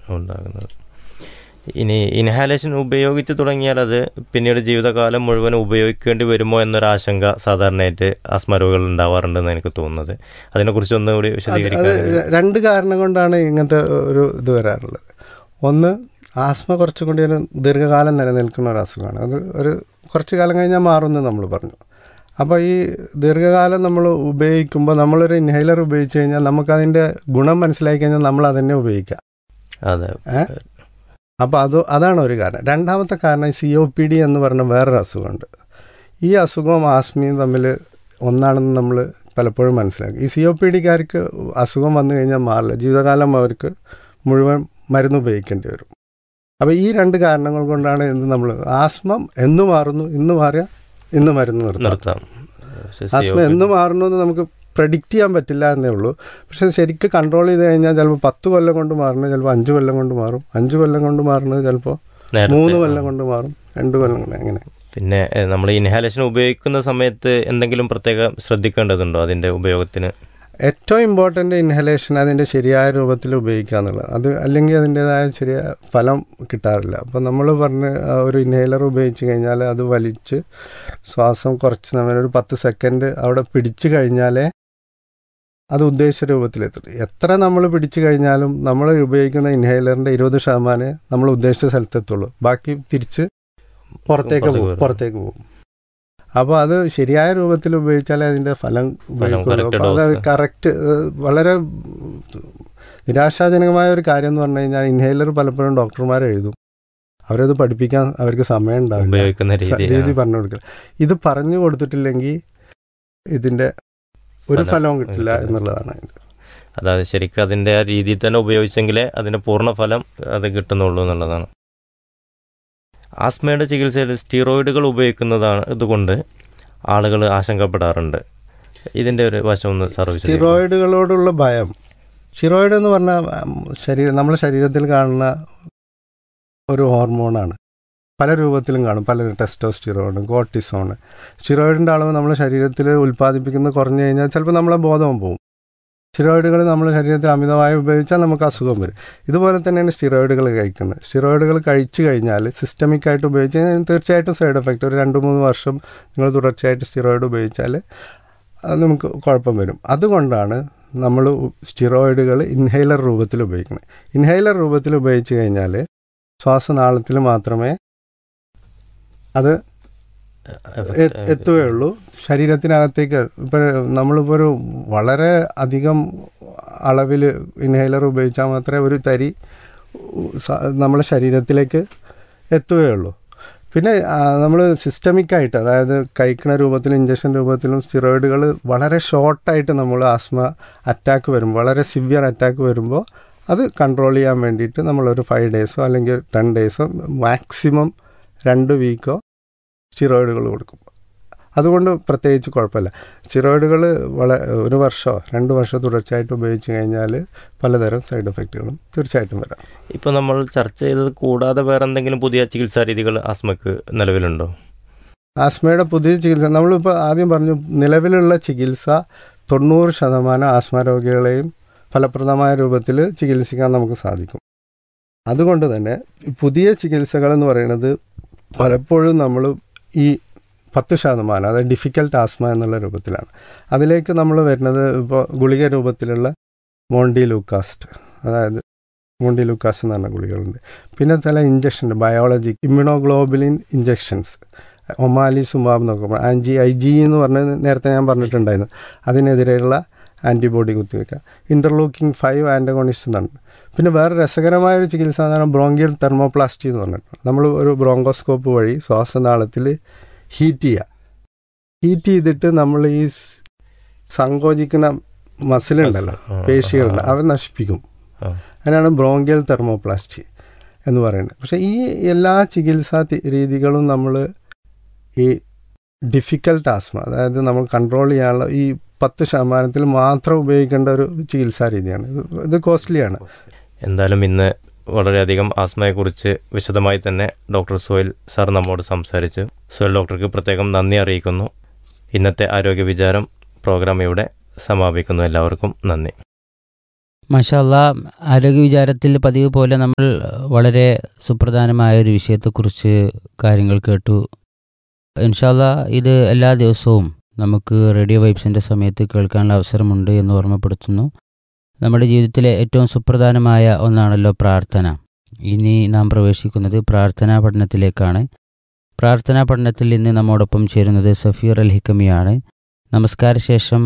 ഉണ്ടാകുന്നത് ഇനി ഇൻഹാലേഷൻ ഉപയോഗിച്ച് തുടങ്ങിയാൽ അത് പിന്നീട് ജീവിതകാലം മുഴുവൻ ഉപയോഗിക്കേണ്ടി വരുമോ എന്നൊരാശങ്ക സാധാരണയായിട്ട് ആസ്മ രോഗികൾ ഉണ്ടാവാറുണ്ടെന്ന് എനിക്ക് തോന്നുന്നത് അതിനെക്കുറിച്ച് ഒന്നുകൂടി അത് വിശദീകരിക്കാൻ ര- രണ്ട് കാരണം കൊണ്ടാണ് ഇങ്ങനത്തെ ഒരു ഇത് വരാറുള്ളത് ഒന്ന് ആസ്മ കുറച്ചും കൂടി ഒരു ദീർഘകാലം നിലനിൽക്കുന്ന ഒരു അസുഖമാണ് അത് ഒരു കുറച്ച് കാലം കഴിഞ്ഞാൽ മാറുമെന്ന് നമ്മൾ പറഞ്ഞു അപ്പോൾ ഈ ദീർഘകാലം നമ്മൾ ഉപയോഗിക്കുമ്പോൾ നമ്മളൊരു ഇൻഹൈലർ ഉപയോഗിച്ച് കഴിഞ്ഞാൽ നമുക്കതിൻ്റെ ഗുണം മനസ്സിലാക്കി കഴിഞ്ഞാൽ നമ്മൾ അതന്നെ ഉപയോഗിക്കുക അതെ അപ്പോൾ അത് അതാണ് ഒരു കാരണം രണ്ടാമത്തെ കാരണം സി ഒ പി ഡി എന്ന് പറഞ്ഞ വേറൊരു അസുഖമുണ്ട് ഈ അസുഖവും ആസ്മയും തമ്മിൽ ഒന്നാണെന്ന് നമ്മൾ പലപ്പോഴും മനസ്സിലാക്കി ഈ സി ഒ പി ഡിക്കാർക്ക് അസുഖം വന്നു കഴിഞ്ഞാൽ മാറില്ല ജീവിതകാലം അവർക്ക് മുഴുവൻ മരുന്ന് ഉപയോഗിക്കേണ്ടി വരും അപ്പോൾ ഈ രണ്ട് കാരണങ്ങൾ കൊണ്ടാണ് എന്ത് നമ്മൾ ആസ്മം എന്ന് മാറുന്നു ഇന്ന് മാറിയ ഇന്ന് മരുന്ന് നിർത്താം നിർത്താം പക്ഷേ ആസ്മ എന്ന് മാറുന്നു എന്ന് നമുക്ക് പ്രഡിക്റ്റ് ചെയ്യാൻ പറ്റില്ല എന്നേ ഉള്ളൂ പക്ഷെ ശരിക്കും കൺട്രോൾ ചെയ്ത് കഴിഞ്ഞാൽ ചിലപ്പോൾ പത്ത് കൊല്ലം കൊണ്ട് മാറുന്നത് ചിലപ്പോൾ അഞ്ച് കൊല്ലം കൊണ്ട് മാറും അഞ്ച് കൊല്ലം കൊണ്ട് മാറുന്നത് ചിലപ്പോൾ നേരത്തെ, മൂന്ന് ആ. കൊല്ലം കൊണ്ട് മാറും രണ്ട് കൊല്ലം കൊണ്ട് അങ്ങനെ പിന്നെ നമ്മൾ ഇൻഹാലേഷൻ ഉപയോഗിക്കുന്ന സമയത്ത് എന്തെങ്കിലും പ്രത്യേകം ശ്രദ്ധിക്കേണ്ടതുണ്ടോ അതിന്റെ ഉപയോഗത്തിന് ഏറ്റവും ഇമ്പോർട്ടൻ്റ് ഇൻഹലേഷൻ അതിൻ്റെ ശരിയായ രൂപത്തിൽ ഉപയോഗിക്കുക എന്നുള്ളത് അത് അല്ലെങ്കിൽ അതിൻ്റെതായ ശരിയ ഫലം കിട്ടാറില്ല അപ്പോൾ നമ്മൾ പറഞ്ഞ് ആ ഒരു ഇൻഹേലർ ഉപയോഗിച്ച് കഴിഞ്ഞാൽ അത് വലിച്ച് ശ്വാസം കുറച്ച് നമ്മൾ ഒരു പത്ത് സെക്കൻഡ് അവിടെ പിടിച്ചു കഴിഞ്ഞാലേ അത് ഉദ്ദേശിച്ച രൂപത്തിലെത്തും എത്ര നമ്മൾ പിടിച്ചു കഴിഞ്ഞാലും നമ്മൾ ഉപയോഗിക്കുന്ന ഇൻഹേലറിൻ്റെ ഇരുപത് ശതമാനമേ നമ്മൾ ഉദ്ദേശിച്ച സ്ഥലത്തെത്തുള്ളൂ ബാക്കി തിരിച്ച് പുറത്തേക്ക് പുറത്തേക്ക് പോകും വരും. പുറത്തേക്ക് പോകും അപ്പോൾ അത് ശരിയായ രൂപത്തിൽ ഉപയോഗിച്ചാലേ അതിൻ്റെ ഫലം ഉപയോഗിക്കുള്ളൂ correct അപ്പോൾ അത് dose. കറക്റ്റ് വളരെ നിരാശാജനകമായ ഒരു കാര്യം എന്ന് പറഞ്ഞു കഴിഞ്ഞാൽ ഇൻഹേലർ പലപ്പോഴും ഡോക്ടർമാർ എഴുതും അവരത് പഠിപ്പിക്കാൻ അവർക്ക് സമയം ഉണ്ടാവില്ല ഉപയോഗിക്കുന്ന രീതി രീതി ആ. പറഞ്ഞു കൊടുക്കുക ഇത് പറഞ്ഞു കൊടുത്തിട്ടില്ലെങ്കിൽ ഇതിന്റെ ഒരു ഫലം ഫലവും കിട്ടില്ല കിട്ടില്ല. എന്നുള്ളതാണ് അതിന്റെ. അതായത് ശരിക്കും അതിന്റെ ആ രീതിയിൽ തന്നെ ഉപയോഗിച്ചെങ്കിലേ അതിന്റെ പൂർണ്ണ ഫലം അത് കിട്ടുന്നുള്ളൂ എന്നുള്ളതാണ് ആസ്മയുടെ ചികിത്സയിൽ സ്റ്റീറോയിഡുകൾ ഉപയോഗിക്കുന്നതാണ് ഇതുകൊണ്ട് ആളുകൾ ആശങ്കപ്പെടാറുണ്ട് ഇതിന്റെ ഒരു വശം ഒന്ന് സർവീസ് സ്റ്റിറോയിഡുകളോടുള്ള ഭയം സ്റ്റിറോയിഡ് എന്ന് പറഞ്ഞാൽ ശരീരം നമ്മുടെ ശരീരത്തിൽ കാണുന്ന ഒരു ഹോർമോണാണ് പല രൂപത്തിലും കാണും പല ടെസ്റ്റോസ്റ്റിറോയിഡ് കോർട്ടിസോണ് സ്റ്റിറോയിഡിൻ്റെ അളവ് നമ്മുടെ ശരീരത്തിൽ ഉൽപ്പാദിപ്പിക്കുന്നത് കുറഞ്ഞു കഴിഞ്ഞാൽ ചിലപ്പോൾ നമ്മളെ ബോധം പോകും സ്റ്റിറോയിഡുകൾ നമ്മുടെ ശരീരത്തിൽ അമിതമായി ഉപയോഗിച്ചാൽ നമുക്ക് അസുഖം വരും ഇതുപോലെ തന്നെയാണ് സ്റ്റിറോയിഡുകൾ കഴിക്കുന്നത് സ്റ്റിറോയിഡുകൾ കഴിച്ചു കഴിഞ്ഞാൽ സിസ്റ്റമിക് ആയിട്ട് ഉപയോഗിച്ച് കഴിഞ്ഞാൽ തീർച്ചയായിട്ടും സൈഡ് എഫക്റ്റ് ഒരു രണ്ട് മൂന്ന് വർഷം നിങ്ങൾ തുടർച്ചയായിട്ട് സ്റ്റിറോയിഡ് ഉപയോഗിച്ചാൽ അത് നമുക്ക് കുഴപ്പം വരും അതുകൊണ്ടാണ് നമ്മൾ സ്റ്റിറോയിഡുകൾ ഇൻഹൈലർ രൂപത്തിൽ ഉപയോഗിക്കുന്നത് ഇൻഹൈലർ രൂപത്തിൽ ഉപയോഗിച്ച് കഴിഞ്ഞാൽ ശ്വാസനാളത്തിൽ മാത്രമേ അത് എ- എത്തുകയുള്ളൂ ശരീരത്തിനകത്തേക്ക് ഇപ്പോൾ നമ്മളിപ്പോൾ ഒരു വളരെ അധികം അളവിൽ ഇൻഹൈലർ ഉപയോഗിച്ചാൽ മാത്രമേ ഒരു തരി സ- നമ്മുടെ ശരീരത്തിലേക്ക് എത്തുകയുള്ളൂ പിന്നെ നമ്മൾ സിസ്റ്റമിക്കായിട്ട് അതായത് കഴിക്കുന്ന രൂപത്തിലും ഇഞ്ചക്ഷൻ രൂപത്തിലും സ്റ്റിറോയിഡുകൾ വളരെ ഷോർട്ടായിട്ട് നമ്മൾ ആസ്മ അറ്റാക്ക് വരും വളരെ സിവിയർ അറ്റാക്ക് വരുമ്പോൾ അത് കൺട്രോൾ ചെയ്യാൻ വേണ്ടിയിട്ട് നമ്മളൊരു ഫൈവ് ഡേയ്സോ അല്ലെങ്കിൽ ടെൻ ഡേയ്സോ മാക്സിമം രണ്ട് വീക്കോ സ്റ്റിറോയിഡുകൾ കൊടുക്കും അതുകൊണ്ട് പ്രത്യേകിച്ച് കുഴപ്പമില്ല സ്റ്റിറോയിഡുകൾ വള ഒരു വർഷമോ രണ്ട് വർഷമോ തുടർച്ചയായിട്ട് ഉപയോഗിച്ച് കഴിഞ്ഞാൽ പലതരം സൈഡ് എഫക്റ്റുകളും തീർച്ചയായിട്ടും വരാം ഇപ്പോൾ നമ്മൾ ചർച്ച ചെയ്തത് കൂടാതെ വേറെ എന്തെങ്കിലും പുതിയ ചികിത്സാ രീതികൾ ആസ്മക്ക് നിലവിലുണ്ടോ ആസ്മയുടെ പുതിയ ചികിത്സ നമ്മളിപ്പോൾ ആദ്യം പറഞ്ഞു നിലവിലുള്ള ചികിത്സ തൊണ്ണൂറ് ശതമാനം ആസ്മ രോഗികളെയും ഫലപ്രദമായ രൂപത്തിൽ ചികിത്സിക്കാൻ നമുക്ക് സാധിക്കും അതുകൊണ്ട് തന്നെ ഈ പുതിയ ചികിത്സകൾ എന്ന് പറയുന്നത് പലപ്പോഴും നമ്മൾ ഈ പത്ത് ശതമാനം അതായത് ഡിഫിക്കൽട്ട് ആസ്മ എന്നുള്ള രൂപത്തിലാണ് അതിലേക്ക് നമ്മൾ വരുന്നത് ഇപ്പോൾ ഗുളിക രൂപത്തിലുള്ള മോണ്ടി ലൂക്കാസ്റ്റ് അതായത് മോണ്ടി ലൂക്കാസ് എന്ന് പറഞ്ഞ ഗുളികളുണ്ട് പിന്നെ ചില injection biology immunoglobulin injections omalizumab എന്നൊക്കെ പറയും ആൻജി ഐ ജി എന്ന് പറഞ്ഞത് നേരത്തെ ഞാൻ പറഞ്ഞിട്ടുണ്ടായിരുന്നു അതിനെതിരെയുള്ള ആൻറ്റിബോഡി കുത്തിവെക്കുക ഇൻ്റർലൂക്കിംഗ് ഫൈവ് ആൻറ്റഗോണിസ്റ്റ് എന്നാണ് പിന്നെ വേറെ രസകരമായ ഒരു ചികിത്സ എന്ന് പറഞ്ഞാൽ ബ്രോങ്കിയൽ തെർമോപ്ലാസ്റ്റി എന്ന് പറഞ്ഞിട്ട് നമ്മൾ ഒരു ബ്രോങ്കോസ്കോപ്പ് വഴി ശ്വാസനാളത്തിൽ ഹീറ്റ് ചെയ്യുക ഹീറ്റ് ചെയ്തിട്ട് നമ്മൾ ഈ സ് സങ്കോചിക്കുന്ന മസിലുണ്ടല്ലോ ആ, പേശികളുണ്ട് ആ, ആ. അവ നശിപ്പിക്കും ആ. അതിനാണ് ബ്രോങ്കിയൽ തെർമോപ്ലാസ്റ്റി എന്ന് പറയുന്നത് പക്ഷേ ഈ എല്ലാ ചികിത്സാ തി- രീതികളും നമ്മൾ ഈ ഡിഫിക്കൽട്ട് ആസ്മ അതായത് നമ്മൾ കൺട്രോൾ ചെയ്യാനുള്ള ഈ പത്ത് ശതമാനത്തിൽ മാത്രം ഉപയോഗിക്കേണ്ട ഒരു ചികിത്സാ രീതിയാണ് ഇത് ഇത് കോസ്റ്റ്ലിയാണ് എന്തായാലും ഇന്ന് വളരെയധികം ആസ്മയെക്കുറിച്ച് വിശദമായി തന്നെ ഡോക്ടർ സോയിൽ സാർ നമ്മോട് സംസാരിച്ചു സോയിൽ ഡോക്ടർക്ക് പ്രത്യേകം നന്ദി അറിയിക്കുന്നു ഇന്നത്തെ ആരോഗ്യ വിചാരം പ്രോഗ്രാം ഇവിടെ സമാപിക്കുന്നു എല്ലാവർക്കും നന്ദി മഷാല്ല ആരോഗ്യ വിചാരത്തിൽ പതിവ് പോലെ നമ്മൾ വളരെ സുപ്രധാനമായ ഒരു വിഷയത്തെക്കുറിച്ച് കാര്യങ്ങൾ കേട്ടു ഇൻഷാല്ല ഇത് എല്ലാ ദിവസവും നമുക്ക് റേഡിയോ വൈബ്സിൻ്റെ സമയത്ത് കേൾക്കാനുള്ള അവസരമുണ്ട് എന്ന് ഓർമ്മപ്പെടുത്തുന്നു നമ്മുടെ ജീവിതത്തിലെ ഏറ്റവും സുപ്രധാനമായ ഒന്നാണല്ലോ പ്രാർത്ഥന ഇനി നാം പ്രവേശിക്കുന്നത് പ്രാർത്ഥനാ പഠനത്തിലേക്കാണ് പ്രാർത്ഥനാ പഠനത്തിൽ ഇന്ന് നമ്മോടൊപ്പം ചേരുന്നത് സഫീർ അൽ ഹിക്കമിയാണ് നമസ്കാര ശേഷം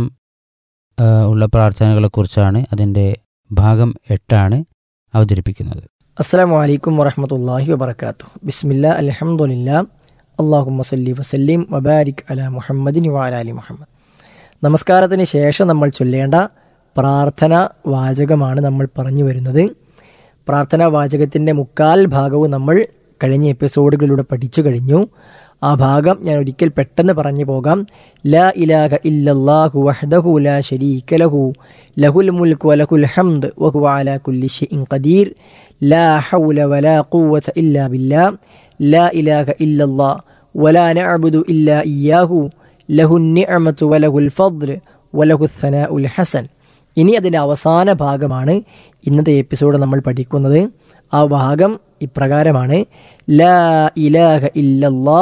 ആ, ഉള്ള പ്രാർത്ഥനകളെക്കുറിച്ചാണ് അതിൻ്റെ ഭാഗം എട്ടാണ് അവതരിപ്പിക്കുന്നത് അസ്സാം വലൈക്കും വറഹമത്തല്ലാഹി വബർക്കാത്തു ബിസ്മില്ല അലഹമുല്ല അള്ളാഹുമ്മ സല്ലി വസല്ലിം വബാരിക് അല മുഹമ്മദിൻ വാലാലി മുഹമ്മദ് നമസ്കാരത്തിന് ശേഷം നമ്മൾ ചൊല്ലേണ്ട പ്രാർത്ഥന വാചകമാണ് നമ്മൾ പറഞ്ഞു വരുന്നത് പ്രാർത്ഥനാ വാചകത്തിൻ്റെ മുക്കാൽ ഭാഗവും നമ്മൾ കഴിഞ്ഞ എപ്പിസോഡുകളിലൂടെ പഠിച്ചു കഴിഞ്ഞു ആ ഭാഗം ഞാൻ ഒരിക്കൽ പെട്ടെന്ന് പറഞ്ഞു പോകാം ലാ ഇലാഹ ഇല്ലല്ലാഹു വഹ്ദഹു ലാ ശരീക ലഹു ലഹുൽ മുൽക്ക് വലഹുൽ ഹംദ് വഹുവ അലാ കുല്ലി ഷൈഇൻ ഖദീർ ലാ ഹൗല വലാ ഖുവത ഇല്ലാ ബില്ലാ ലാ ഇലാഹ ഇല്ലല്ലാഹ് വലാ നഅബുദു ഇല്ലാ ഇയ്യാഹു ലഹുൻ നിഅമതു വലഹുൽ ഫദ്ൽ വലഹു സനാഉൽ ഹസൻ ഇനി അതിൻ്റെ അവസാന ഭാഗമാണ് ഇന്നത്തെ എപ്പിസോഡ് നമ്മൾ പഠിക്കുന്നത് ആ ഭാഗം ഇപ്രകാരമാണ് ലാ ഇലാഹ ഇല്ലല്ലാ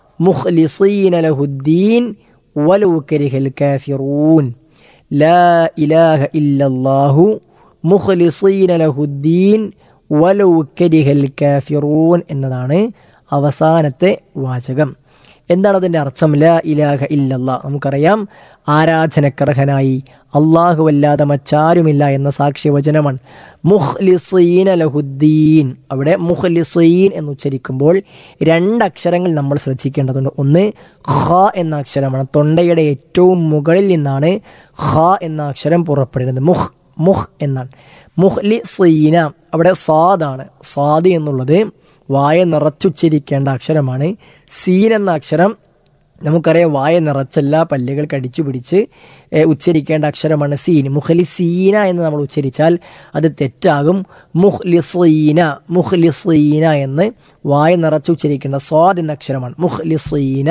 മുഖ്ലിസീന ലഹുദ്ദീൻ വലൗ കരിഹൽ കാഫിറൂൻ ലാ ഇലാഹ ഇല്ലല്ലാഹു മുഖ്ലിസീന ലഹുദ്ദീൻ വലൗ കരിഹൽ കാഫിറൂൻ എന്നതാണ് അവസാനത്തെ വാചകം എന്താണ് അതിൻ്റെ അർത്ഥം ലാ ഇലാഹ ഇല്ലല്ലാ നമുക്കറിയാം ആരാധനക്കർഹനായി അള്ളാഹുവല്ലാതെ മറ്റാരുമില്ല എന്ന സാക്ഷ്യവചനമാണ് മുഹ്ലിസീന ലഹുദ്ദീൻ അവിടെ മുഹ്ലിസീൻ എന്ന് ഉച്ചരിക്കുമ്പോൾ രണ്ടക്ഷരങ്ങൾ നമ്മൾ ശ്രദ്ധിക്കേണ്ടതുണ്ട് ഒന്ന് ഖ എന്ന അക്ഷരമാണ് തൊണ്ടയുടെ ഏറ്റവും മുകളിൽ നിന്നാണ് ഖ എന്ന അക്ഷരം പുറപ്പെടുന്നത് മുഹ് മുഹ് എന്നാണ് മുഹ്ലി സീന അവിടെ സാദാണ് സാദ് എന്നുള്ളത് വായ നിറച്ചുച്ചരിക്കേണ്ട അക്ഷരമാണ് സീൻ എന്ന അക്ഷരം നമുക്കറിയാം വായ നിറച്ചല്ല പല്ലുകൾ കടിച്ചു പിടിച്ച് ഏഹ്, ഉച്ചരിക്കേണ്ട അക്ഷരമാണ് സീൻ മുഖ്ലിസീന എന്ന് നമ്മൾ ഉച്ചരിച്ചാൽ അത് തെറ്റാകും മുഖ്ലിസീന മുഖ്ലിസീന എന്ന് വായ നിറച്ച് ഉച്ചരിക്കേണ്ട സ്വാദ് എന്ന അക്ഷരമാണ് മുഖ്ലിസീന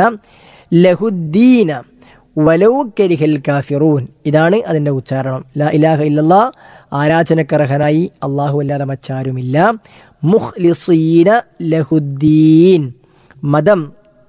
ലഹുദ്ദീന വലൗ കരിഹൽ കാഫിറൂൻ ഇതാണ് അതിൻ്റെ ഉച്ചാരണം ലാ ഇലാഹ ഇല്ലല്ലാ ആരാധനക്കർഹനായി അള്ളാഹു അല്ലാതെ മറ്റാരുമില്ല മുഖ്ലിസീന ലഹുദ്ദീൻ മതം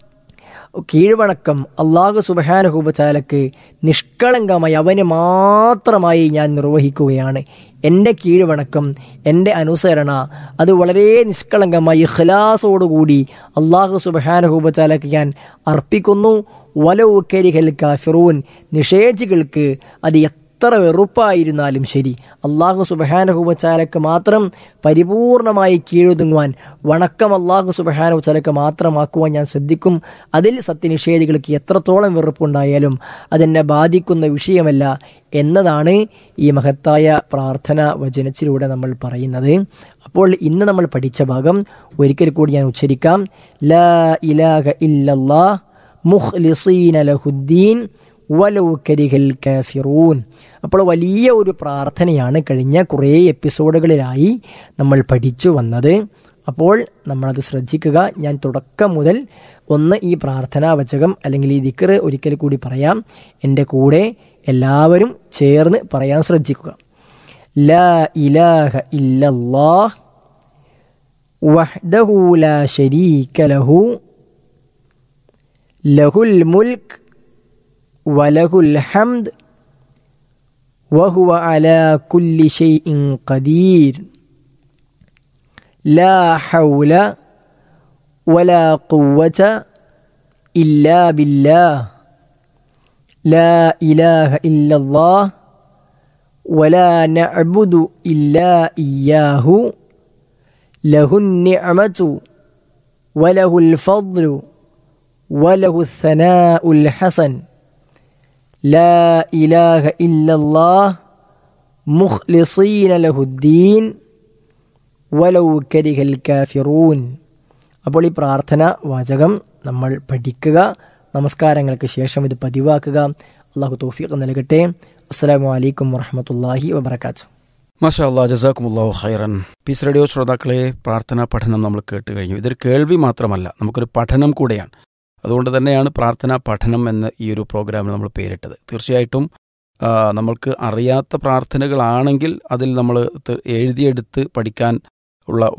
കീഴ്വണക്കം അള്ളാഹു സുബഹാനുഹൂബചാലക്ക് നിഷ്കളങ്കമായി അവന് മാത്രമായി ഞാൻ നിർവഹിക്കുകയാണ് എൻ്റെ കീഴ്വണക്കം എൻ്റെ അനുസരണ അത് വളരെ നിഷ്കളങ്കമായി ഇഖ്ലാസോടുകൂടി അള്ളാഹു സുബഹാനുഹൂബചാലക്ക് ഞാൻ അർപ്പിക്കുന്നു വലവ് കരിഹൽ കാഫിറൂൻ നിഷേധികൾക്ക് അത് എത്ര വെറുപ്പായിരുന്നാലും ശരി അള്ളാഹു സുബഹാനുഹൂബച്ചാലക്ക് മാത്രം പരിപൂർണമായി കീഴൊതുങ്ങുവാൻ വണക്കം അള്ളാഹു സുബഹാനുബച്ചാലക്ക് മാത്രമാക്കുവാൻ ഞാൻ ശ്രദ്ധിക്കും അതിൽ സത്യനിഷേധികൾക്ക് എത്രത്തോളം വെറുപ്പുണ്ടായാലും അതെന്നെ ബാധിക്കുന്ന വിഷയമല്ല എന്നതാണ് ഈ മഹത്തായ പ്രാർത്ഥന വചനത്തിലൂടെ നമ്മൾ പറയുന്നത് അപ്പോൾ ഇന്ന് നമ്മൾ പഠിച്ച ഭാഗം ഒരിക്കൽ കൂടി ഞാൻ ഉച്ചരിക്കാം ലാ ഇലാഹ ഇല്ലല്ലാ മുഖ്ലിസീന ലഹുദ്ദീൻ വലൗ കരിഹൽ കാഫിറൂൻ അപ്പോൾ വലിയ ഒരു പ്രാർത്ഥനയാണ് കഴിഞ്ഞ കുറേ എപ്പിസോഡുകളിലായി നമ്മൾ പഠിച്ചു വന്നത് അപ്പോൾ നമ്മളത് ശ്രദ്ധിക്കുക ഞാൻ തുടക്കം മുതൽ ഒന്ന് ഈ പ്രാർത്ഥനാ വചകം അല്ലെങ്കിൽ ഈ ദിക്കറ് ഒരിക്കൽ കൂടി പറയാം എൻ്റെ കൂടെ എല്ലാവരും ചേർന്ന് പറയാൻ ശ്രദ്ധിക്കുക ലാ ഇലാഹ ഇല്ലല്ലാഹ് വഹ്ദഹു ലാ ശരീക ലഹു ലഹുൽ മുൽക്ക് وله الحمد وهو على كل شيء قدير لا حول ولا قوة إلا بالله لا إله إلا الله ولا نعبد إلا إياه له النعمة وله الفضل وله الثناء الحسن لا إله إلا الله مخلصين له الدين ولو كره الكافرون അപ്പോൾ ഈ പ്രാർത്ഥന വാചകം നമ്മൾ പഠിക്കുക നമസ്കാരങ്ങൾക്ക് ശേഷം ഇത് പതിവാക്കുക അള്ളാഹു തൗഫീഖ് നൽകട്ടെ അസ്സലാമു അലൈക്കും വറഹമത്തല്ലാഹി വബർക്കാത്തു മാഷാ അള്ളാഹ് ജസാക്കുമുല്ലാഹു ഖൈറൻ പീസ് റേഡിയോ ശ്രോതാക്കളെ പ്രാർത്ഥനാ പഠനം നമ്മൾ കേട്ട് കഴിഞ്ഞു ഇതൊരു കേൾവി മാത്രമല്ല നമുക്കൊരു പഠനം കൂടെയാണ് അതുകൊണ്ട് തന്നെയാണ് പ്രാർത്ഥനാ പഠനം എന്ന് ഈ ഒരു പ്രോഗ്രാമിന് നമ്മൾ പേരിട്ടത് തീർച്ചയായിട്ടും ആ, നമ്മൾക്ക് അറിയാത്ത പ്രാർത്ഥനകളാണെങ്കിൽ അതിൽ നമ്മൾ എഴുതിയെടുത്ത് പഠിക്കാൻ ഉള്ള